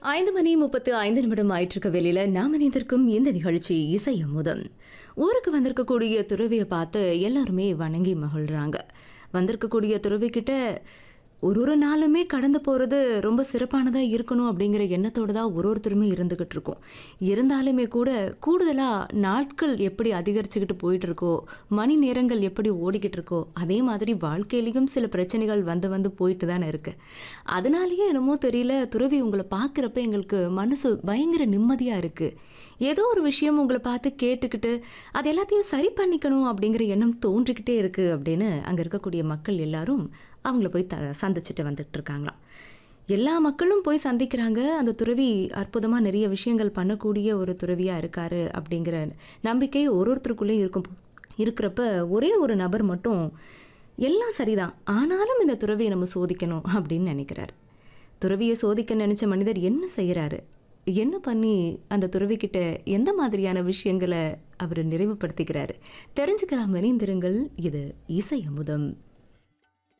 ஐந்து மணி முப்பத்து ஐந்து நிமிடம் ஆயிட்டிருக்க வெளியில நாம் இணைந்திருக்கும் இந்த நிகழ்ச்சி இசை அமுதம் ஊருக்கு வந்திருக்கக்கூடிய துறவியை பார்த்து எல்லாருமே வணங்கி மகிழ்றாங்க வந்திருக்கக்கூடிய துறவி கிட்ட ஒரு ஒரு நாளுமே கடந்து போகிறது ரொம்ப சிறப்பானதாக இருக்கணும் அப்படிங்கிற எண்ணத்தோடு தான் ஒரு ஒருத்தருமே இருந்துக்கிட்டு இருக்கோம் இருந்தாலுமே கூட கூடுதலாக நாட்கள் எப்படி அதிகரிச்சுக்கிட்டு போயிட்டு இருக்கோ மணி நேரங்கள் எப்படி ஓடிக்கிட்டு இருக்கோ அதே மாதிரி வாழ்க்கையிலையும் சில பிரச்சனைகள் வந்து வந்து போயிட்டு தானே இருக்கு அதனாலேயே என்னமோ தெரியல துறவி உங்களை பார்க்குறப்ப எங்களுக்கு மனசு பயங்கர நிம்மதியாக இருக்குது ஏதோ ஒரு விஷயம் உங்களை பார்த்து கேட்டுக்கிட்டு அது எல்லாத்தையும் சரி பண்ணிக்கணும் அப்படிங்கிற எண்ணம் தோன்றிக்கிட்டே இருக்குது அப்படின்னு அங்கே இருக்கக்கூடிய மக்கள் எல்லாரும் அவங்கள போய் த சந்திச்சுட்டு வந்துட்டு இருக்காங்களாம் எல்லா மக்களும் போய் சந்திக்கிறாங்க அந்த துறவி அற்புதமாக நிறைய விஷயங்கள் பண்ணக்கூடிய ஒரு துறவியாக இருக்காரு அப்படிங்கிற நம்பிக்கை ஒரு ஒருத்தருக்குள்ளே இருக்கும் இருக்கிறப்ப ஒரே ஒரு நபர் மட்டும் எல்லாம் சரிதான் ஆனாலும் இந்த துறவியை நம்ம சோதிக்கணும் அப்படின்னு நினைக்கிறார் துறவியை சோதிக்க நினைச்ச மனிதர் என்ன செய்கிறாரு என்ன பண்ணி அந்த துறவிக்கிட்ட எந்த மாதிரியான விஷயங்களை அவர் நிறைவுபடுத்திக்கிறாரு தெரிஞ்சுக்கலாம் இணைந்திருங்கள் இது இசை அமுதம்